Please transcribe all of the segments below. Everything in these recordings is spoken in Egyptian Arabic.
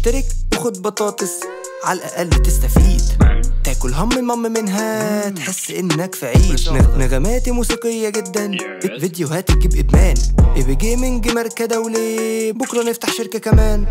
اشترك وخد بطاطس على الأقل تستفيد تاكل هم مم منها تحس انك في عيد نغ- نغماتي موسيقية جدا فيديوهات تجيب ادمان ايبي جيمنج ماركة دولي بكرة نفتح شركة كمان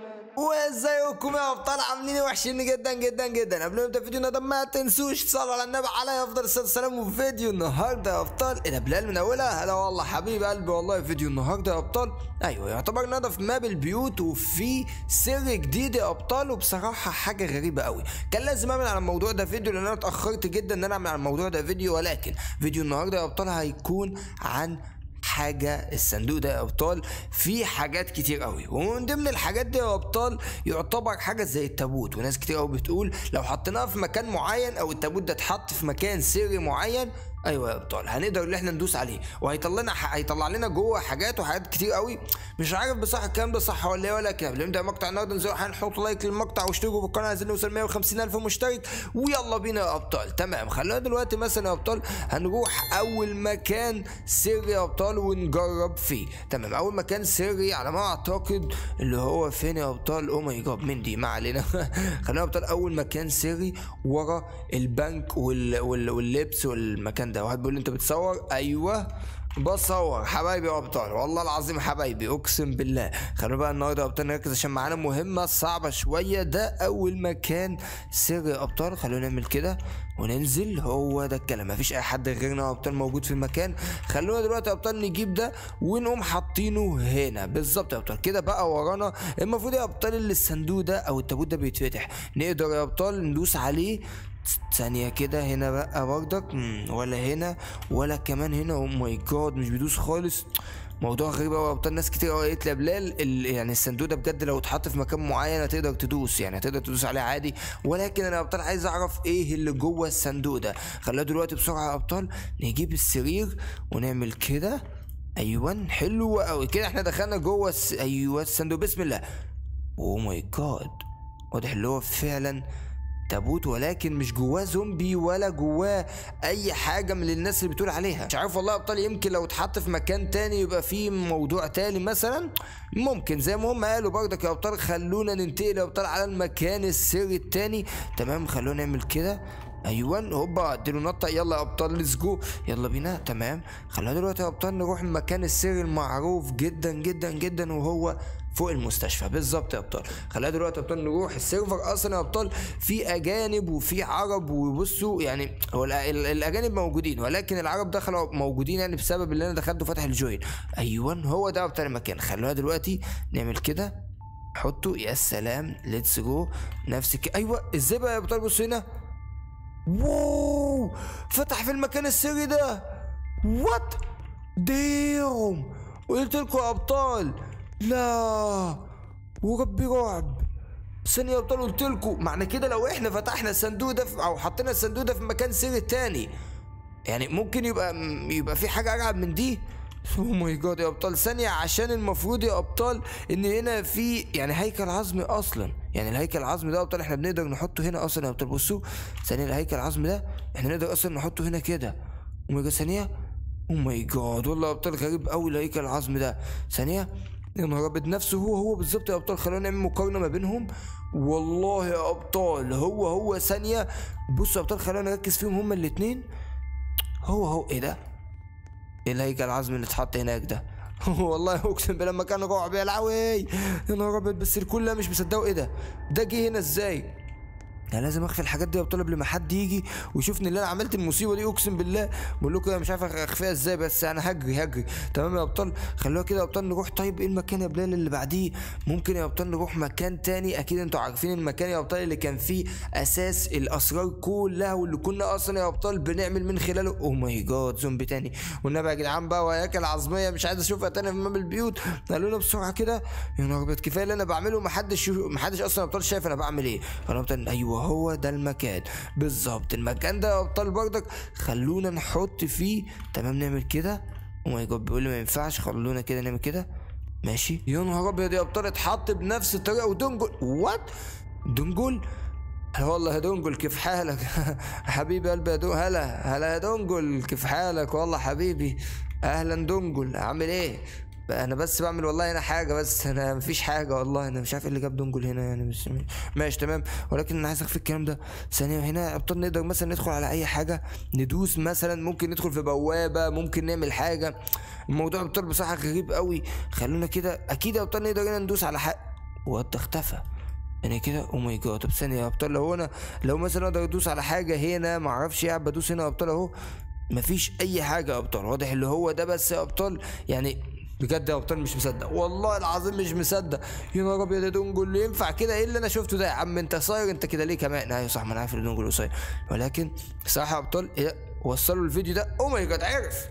وازيكم يا ابطال عاملين إيه؟ وحشين جدا جدا جدا قبل ما نبدا فيديو النهارده ما تنسوش تصلوا على النبي عليه افضل الصلاه والسلام وفيديو النهارده يا ابطال ايه ده بلال من اولها هلا والله حبيب قلبي والله فيديو النهارده يا ابطال ايوه يعتبر النهارده في ماب البيوت وفي سر جديد يا ابطال وبصراحه حاجه غريبه قوي كان لازم اعمل على الموضوع ده فيديو لان انا اتاخرت جدا ان انا اعمل على الموضوع ده فيديو ولكن فيديو النهارده يا ابطال هيكون عن حاجة الصندوق ده يا أبطال فيه حاجات كتير قوي ومن ضمن الحاجات دي يا أبطال يعتبر حاجة زي التابوت وناس كتير قوي بتقول لو حطيناه في مكان معين أو التابوت ده اتحط في مكان سري معين ايوه يا ابطال هنقدر ان احنا ندوس عليه وهيطلع لنا هيطلع لنا جوه حاجات وحاجات كتير قوي مش عارف بصراحه الكلام ده صح ولا ايه ولكن قبل ما نبدا مقطع النهارده نزلوا هنحط لايك للمقطع واشتركوا في القناه عايزين نوصل 150 الف مشترك ويلا بينا يا ابطال تمام خلونا دلوقتي مثلا يا ابطال هنروح اول مكان سري يا ابطال ونجرب فيه تمام اول مكان سري على ما اعتقد اللي هو فين يا ابطال او ماي جاد من دي ما علينا خلينا يا ابطال اول مكان سري ورا البنك وال... وال... واللبس والمكان ده واحد بيقول لي انت بتصور ايوه بصور حبايبي يا ابطال والله العظيم حبايبي اقسم بالله خلونا بقى النهارده يا ابطال نركز عشان معانا مهمه صعبه شويه ده اول مكان سر يا ابطال خلونا نعمل كده وننزل هو ده الكلام مفيش اي حد غيرنا يا ابطال موجود في المكان خلونا دلوقتي يا ابطال نجيب ده ونقوم حاطينه هنا بالظبط يا ابطال كده بقى ورانا المفروض يا ابطال اللي الصندوق ده او التابوت ده بيتفتح نقدر يا ابطال ندوس عليه ثانية كده هنا بقى برضك مم، ولا هنا ولا كمان هنا او ماي جاد مش بيدوس خالص موضوع غريب قوي يا ابطال ناس كتير قوي قالت لي يا بلال ال- يعني الصندوق ده بجد لو اتحط في مكان معين هتقدر تدوس يعني هتقدر تدوس عليه عادي ولكن انا يا ابطال عايز اعرف ايه اللي جوه الصندوق ده خلينا دلوقتي بسرعه يا ابطال نجيب السرير ونعمل كده ايوه حلو قوي كده احنا دخلنا جوه الس... ايوه الصندوق بسم الله اوه ماي جاد واضح اللي هو فعلا تابوت ولكن مش جواه زومبي ولا جواه اي حاجه من اللي الناس اللي بتقول عليها مش عارف والله يا ابطال يمكن لو اتحط في مكان تاني يبقى فيه موضوع تاني مثلا ممكن زي ما هم قالوا برضك يا ابطال خلونا ننتقل يا ابطال على المكان السري التاني تمام خلونا نعمل كده ايوه هوبا اديله نطه يلا يا ابطال ليتس جو يلا بينا تمام خلونا دلوقتي يا ابطال نروح المكان السري المعروف جدا جدا جدا وهو فوق المستشفى بالظبط يا ابطال خلينا دلوقتي يا ابطال نروح السيرفر اصلا يا ابطال في اجانب وفي عرب وبصوا يعني هو الأ- ال- الاجانب موجودين ولكن العرب دخلوا موجودين يعني بسبب اللي انا دخلت وفتح الجوين ايوه هو ده يا ابطال المكان خلونا دلوقتي نعمل كده حطه يا سلام ليتس جو نفس ك... ايوه ازاي بقى يا ابطال بصوا هنا واو فتح في المكان السري ده وات ديم قلت لكم يا ابطال لا وربي رعب ثانية يا ابطال قلت لكم معنى كده لو احنا فتحنا الصندوق ده في او حطينا الصندوق ده في مكان سري تاني يعني ممكن يبقى يبقى في حاجة ارعب من دي اوه ماي جاد يا ابطال ثانية عشان المفروض يا ابطال ان هنا في يعني هيكل عظمي اصلا يعني الهيكل العظمي ده يا ابطال احنا بنقدر نحطه هنا اصلا يا ابطال بصوا ثانية الهيكل العظمي ده احنا نقدر اصلا نحطه هنا كده اوه ماي جاد ثانية اوه ماي جاد والله يا ابطال غريب قوي الهيكل العظمي ده ثانية يا نهار ابيض نفسه هو هو بالظبط يا ابطال خلونا نعمل مقارنة ما بينهم والله يا ابطال هو هو ثانية بصوا يا ابطال خلونا نركز فيهم هما الاتنين هو هو ايه ده؟ ايه الهيكل العظمي اللي اتحط هناك ده؟ والله اقسم بالله لما كان رعب يا لعوي يا نهار ابيض بس الكل مش مصدقوا ايه ده؟ ده جه هنا ازاي؟ انا لازم اخفي الحاجات دي يا ابطال قبل ما حد يجي ويشوفني اللي انا عملت المصيبه دي اقسم بالله بقول لكم انا مش عارف اخفيها ازاي بس انا هجري هجري تمام يا ابطال خلوها كده يا ابطال نروح طيب ايه المكان يا بلال اللي بعديه ممكن يا ابطال نروح مكان تاني اكيد انتوا عارفين المكان يا ابطال اللي كان فيه اساس الاسرار كلها واللي كنا اصلا يا ابطال بنعمل من خلاله اوه ماي جاد زومبي تاني والنبي يا جدعان بقى وهياكل عظميه مش عايز اشوفها تاني في ماب البيوت قالوا لنا بسرعه كده يا نهار ابيض كفايه اللي انا بعمله محدش يشوف- محدش اصلا يا ابطال شايف انا بعمل ايه فانا ابطال ايوه هو ده المكان بالظبط المكان ده يا ابطال برضك خلونا نحط فيه تمام نعمل كده او ماي جاد بيقول لي ما ينفعش خلونا كده نعمل كده ماشي يا نهار ابيض يا ابطال اتحط بنفس الطريقه ودنجل وات دنجل هلا والله يا دنجل كيف حالك حبيبي قلبي يا دنجل هلا هلا يا دنجل كيف حالك والله حبيبي اهلا دنجل عامل ايه انا بس بعمل والله هنا حاجه بس انا مفيش حاجه والله انا مش عارف ايه اللي جاب دونجل هنا يعني بس ماشي تمام ولكن انا عايز اخفي الكلام ده ثانيه هنا يا ابطال نقدر مثلا ندخل على اي حاجه ندوس مثلا ممكن ندخل في بوابه ممكن نعمل حاجه الموضوع يا ابطال بصراحه غريب قوي خلونا كده اكيد يا ابطال نقدر هنا ندوس على حق وات اختفى يعني كده او ماي جاد طب ثانيه يا ابطال لو انا لو مثلا اقدر ادوس على حاجه هنا ما اعرفش ايه بدوس هنا يا ابطال اهو مفيش اي حاجه يا ابطال واضح اللي هو ده بس يا ابطال يعني بجد يا ابطال مش مصدق والله العظيم مش مصدق يا نهار ابيض يا دونجل اللي ينفع كده ايه اللي انا شفته ده يا عم انت قصير انت كده ليه كمان ايوه صح ما انا عارف ان دونجل قصير ولكن صراحه يا ابطال إيه وصلوا الفيديو ده او ماي جاد عرف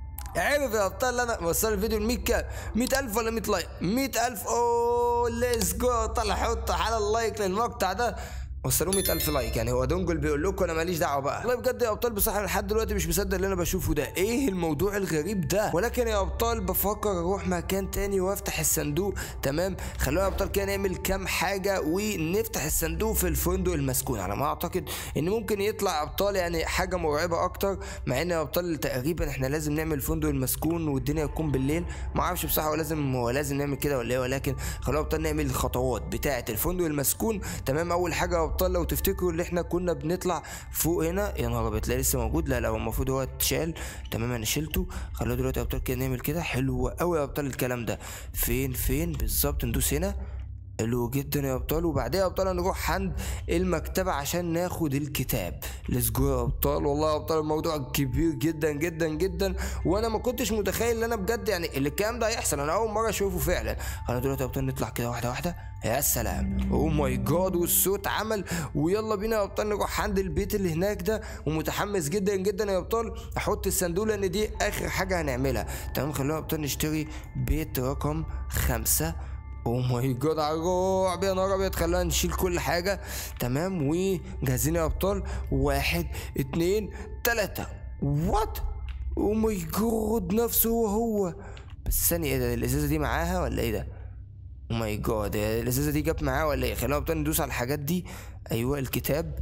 عرف يا ابطال انا وصل الفيديو ل 100 كام 100000 ولا 100 لايك 100000 اوه ليتس جو طلع حط على اللايك للمقطع ده وصلوا 100000 لايك يعني هو دونجل بيقول لكم انا ماليش دعوه بقى والله بجد يا ابطال بصراحه لحد دلوقتي مش مصدق اللي انا بشوفه ده ايه الموضوع الغريب ده ولكن يا ابطال بفكر اروح مكان تاني وافتح الصندوق تمام خلونا يا ابطال كده نعمل كام حاجه ونفتح الصندوق في الفندق المسكون على ما اعتقد ان ممكن يطلع ابطال يعني حاجه مرعبه اكتر مع ان يا ابطال تقريبا احنا لازم نعمل الفندق المسكون والدنيا تكون بالليل ما اعرفش بصراحه هو لازم هو لازم نعمل كده ولا ايه ولكن خلونا ابطال نعمل الخطوات بتاعه الفندق المسكون تمام اول حاجه يا ابطال لو تفتكروا اللي احنا كنا بنطلع فوق هنا يا نهار ابيض تلاقي لسه موجود لا لا هو المفروض هو اتشال تمام انا شلته خلونا دلوقتي يا ابطال كده نعمل كده حلو قوي يا ابطال الكلام ده فين فين بالظبط ندوس هنا حلو جدا يا ابطال وبعدها يا ابطال هنروح عند المكتبه عشان ناخد الكتاب ليتس جو يا ابطال والله يا ابطال الموضوع كبير جدا جدا جدا وانا ما كنتش متخيل ان انا بجد يعني الكلام ده هيحصل انا اول مره اشوفه فعلا خلينا دلوقتي يا ابطال نطلع كده واحده واحده يا سلام او ماي جاد والصوت عمل ويلا بينا يا ابطال نروح عند البيت اللي هناك ده ومتحمس جدا جدا يا ابطال احط الصندوق لان دي اخر حاجه هنعملها تمام خلونا يا ابطال نشتري بيت رقم خمسة او ماي جاد على الرعب يا نهار ابيض خلينا نشيل كل حاجه تمام وجاهزين يا ابطال واحد اتنين تلاته وات او ماي جاد نفسه هو هو بس ثانيه ايه ده الازازه دي معاها ولا ايه ده او ماي جاد الازازه دي جت معاه ولا ايه خلينا ابطال ندوس على الحاجات دي ايوه الكتاب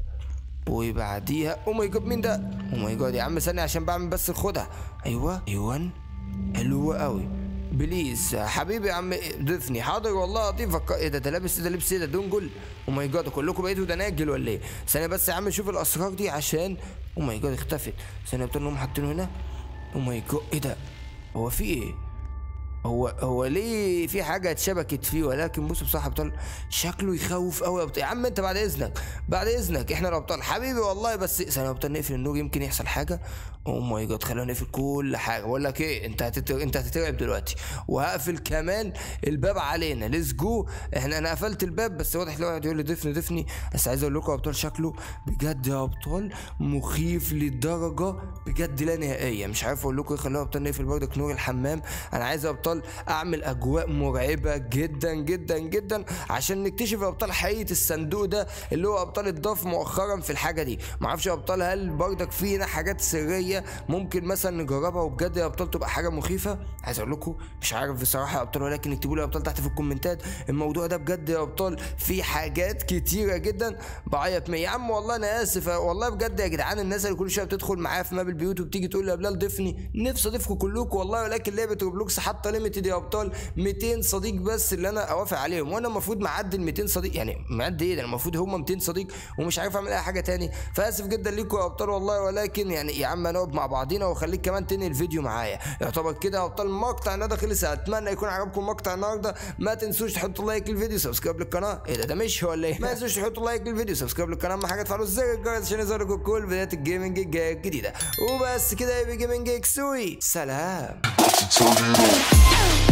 وبعديها او ماي جاد مين ده او ماي جاد يا عم ثانيه عشان بعمل بس الخدها ايوه ايوه حلو قوي بليز حبيبي يا عم ضيفني حاضر والله اضيفك ايه ده ده لابس ده لبس ايه ده دونجل او ماي جاد كلكم بقيتوا دناجل ولا ايه ثانيه بس يا عم شوف الاسرار دي عشان او ماي جاد اختفت ثانيه بتقول انهم حاطينه هنا او ماي جاد ايه ده هو في ايه هو هو ليه في حاجه اتشبكت فيه ولكن بص بصراحه ابطال شكله يخوف قوي يا ابطال يا عم انت بعد اذنك بعد اذنك احنا الابطال حبيبي والله بس ثانيه يا ابطال نقفل النور يمكن يحصل حاجه او ماي جاد خلينا نقفل كل حاجه بقول لك ايه انت هتتر... انت هتترعب دلوقتي وهقفل كمان الباب علينا ليتس جو احنا انا قفلت الباب بس واضح اللي هو يقعد يقول لي ضيفني ضيفني بس عايز اقول لكم يا ابطال شكله بجد يا ابطال مخيف للدرجه بجد لا نهائيه مش عارف اقول لكم ايه خلونا يا ابطال نقفل برضك نور الحمام انا عايز يا ابطال اعمل اجواء مرعبه جدا جدا جدا عشان نكتشف يا ابطال حقيقه الصندوق ده اللي هو ابطال اتضاف مؤخرا في الحاجه دي معرفش يا ابطال هل برضك في هنا حاجات سريه ممكن مثلا نجربها وبجد يا ابطال تبقى حاجه مخيفه عايز اقول لكم مش عارف بصراحه يا ابطال ولكن اكتبوا لي يا ابطال تحت في الكومنتات الموضوع ده بجد يا ابطال في حاجات كتيره جدا بعيط يا عم والله انا اسف والله بجد يا جدعان الناس اللي كل شويه بتدخل معايا في ماب البيوت وبتيجي تقول لي يا بلال ضيفني نفسي اضيفكم كلكم والله ولكن لعبه روبلوكس حاطه ليميتد يا ابطال 200 صديق بس اللي انا اوافق عليهم وانا المفروض معدي ال 200 صديق يعني معدي ايه ده المفروض هم 200 صديق ومش عارف اعمل اي حاجه تاني فاسف جدا ليكم يا ابطال والله ولكن يعني يا عم نقعد مع بعضينا وخليك كمان تنهي الفيديو معايا يعتبر كده يا ابطال مقطع النهارده خلص اتمنى يكون عجبكم مقطع النهارده ما تنسوش تحطوا لايك للفيديو سبسكرايب للقناه ايه ده ده مش ولا ايه ما تنسوش تحطوا لايك للفيديو سبسكرايب للقناه اهم حاجه تفعلوا زر الجرس عشان يظهر لكم كل فيديوهات الجيمنج الجايه الجديده وبس كده يا بي جيمنج اكسوي سلام Turn it up.